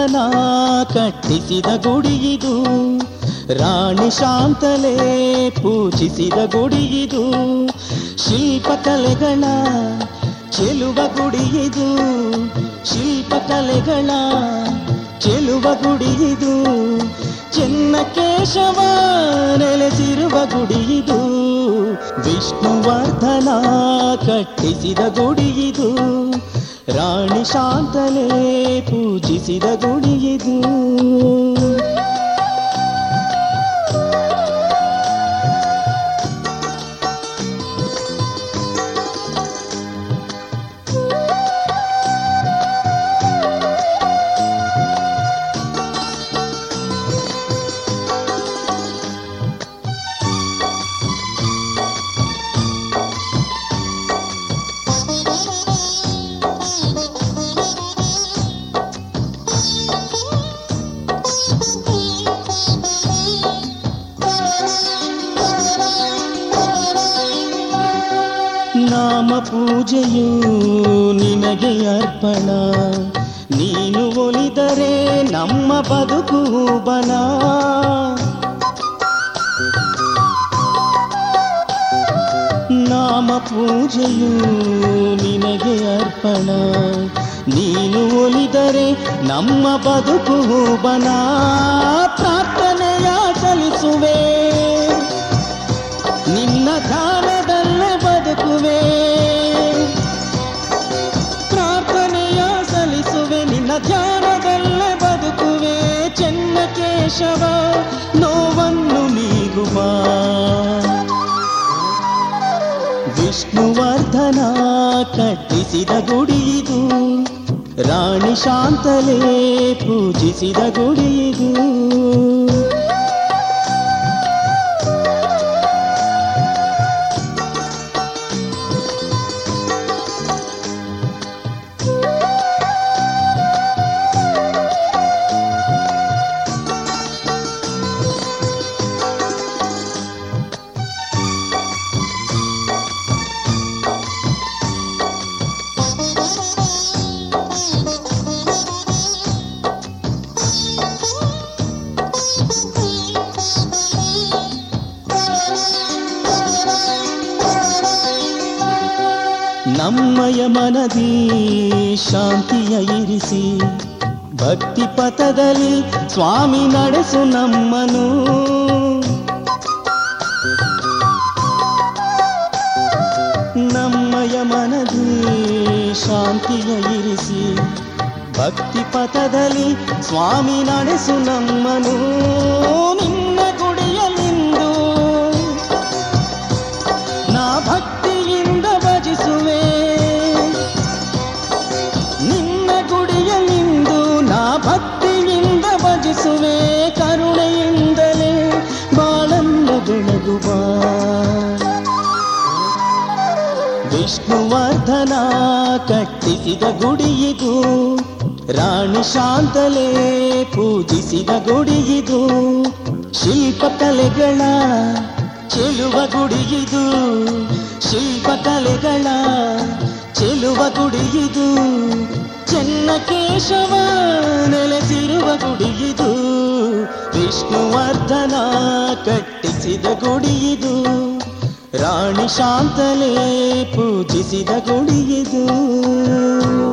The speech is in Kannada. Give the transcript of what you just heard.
ವಿಷ್ಣುವರ್ಧನ ಕಟ್ಟಿಸಿದ ಗುಡಿಯಿದು ರಾಣಿ ಶಾಂತಲೆ ಪೂಜಿಸಿದ ಗುಡಿಯಿದು ಶಿಲ್ಪಕಲೆಗಳ ಚೆಲುವ ಗುಡಿಯಿದು ಶಿಲ್ಪಕಲೆಗಳ ಚೆಲುವ ಗುಡಿಯಿದು ಚೆನ್ನ ಕೇಶವ ನೆಲೆಸಿರುವ ಗುಡಿಯಿದು ವಿಷ್ಣುವರ್ಧನ ಕಟ್ಟಿಸಿದ ಗುಡಿಯಿದು ರಾಣಿ ಶಾಂತಲೆ ಪೂಜಿಸಿದ ಗುಡಿಯಿದು ನಾಮ ಪೂಜೆಯು ನಿನಗೆ ಅರ್ಪಣ ನೀನು ಒಲಿದರೆ ನಮ್ಮ ಬದುಕು ಬನ ನಾಮ ಪೂಜೆಯು ನಿನಗೆ ಅರ್ಪಣ ನೀನು ಒಲಿದರೆ ನಮ್ಮ ಬದುಕು ಬನ ಪ್ರಾರ್ಥನೆಯ ಸಲ್ಲಿಸುವೆ ನಿನ್ನ ಧ್ಯಾನದಲ್ಲೇ ಬದುಕುವೆ ಪ್ರಾರ್ಥನೆಯ ಸಲ್ಲಿಸುವೆ ನಿನ್ನ ಧ್ಯಾನದಲ್ಲೇ ಬದುಕುವೆ ಚೆನ್ನ ಕೇಶವ ನೋವನ್ನು ನೀಗುವ ವಿಷ್ಣುವರ್ಧನ ಕಟ್ಟಿಸಿದ ಗುಡಿಯಿದು ರಾಣಿ ಶಾಂತಲೆ ಪೂಜಿಸಿದ ಗುಡಿಯಿದು ನಮ್ಮಯ ಮನದಿ ಶಾಂತಿಯ ಇರಿಸಿ ಭಕ್ತಿ ಪಥದಲ್ಲಿ ಸ್ವಾಮಿ ನಡೆಸು ನಮ್ಮನು ನಮ್ಮಯ ಮನದಿ ಶಾಂತಿಯ ಇರಿಸಿ ಭಕ್ತಿ ಪಥದಲ್ಲಿ ಸ್ವಾಮಿ ನಡೆಸು ನಮ್ಮನು ನಿನ್ನ ಗುಡಿಯಲಿಂದು ನಾ ಭಕ್ತಿಯಿಂದ ಭಜಿಸುವೆ ನಿನ್ನ ಗುಡಿಯಲಿಂದು ನಾ ಭಕ್ತಿಯಿಂದ ಭಜಿಸುವೆ ಕರುಣೆಯಿಂದಲೇ ಬಾಳನ್ನು ಬೆಳಗುವ ವಿಷ್ಣುವರ್ಧನ ಕಟ್ಟಿಸಿದ ಗುಡಿಯಿದು ರಾಣಿ ಶಾಂತಲೆ ಪೂಜಿಸಿದ ಗುಡಿಯಿದು ಶಿಲ್ಪಕಲೆಗಳ ಚೆಲುವ ಗುಡಿಯಿದು ಶಿಲ್ಪಕಲೆಗಳ ಚೆಲುವ ಗುಡಿಯಿದು ಚೆನ್ನ ಕೇಶವ ನೆಲೆಸಿರುವ ಗುಡಿಯಿದು ವಿಷ್ಣುವರ್ಧನ ಕಟ್ಟಿಸಿದ ಗುಡಿಯಿದು ರಾಣಿ ಶಾಂತಲೆ ಪೂಜಿಸಿದ ಗುಡಿಯಿದು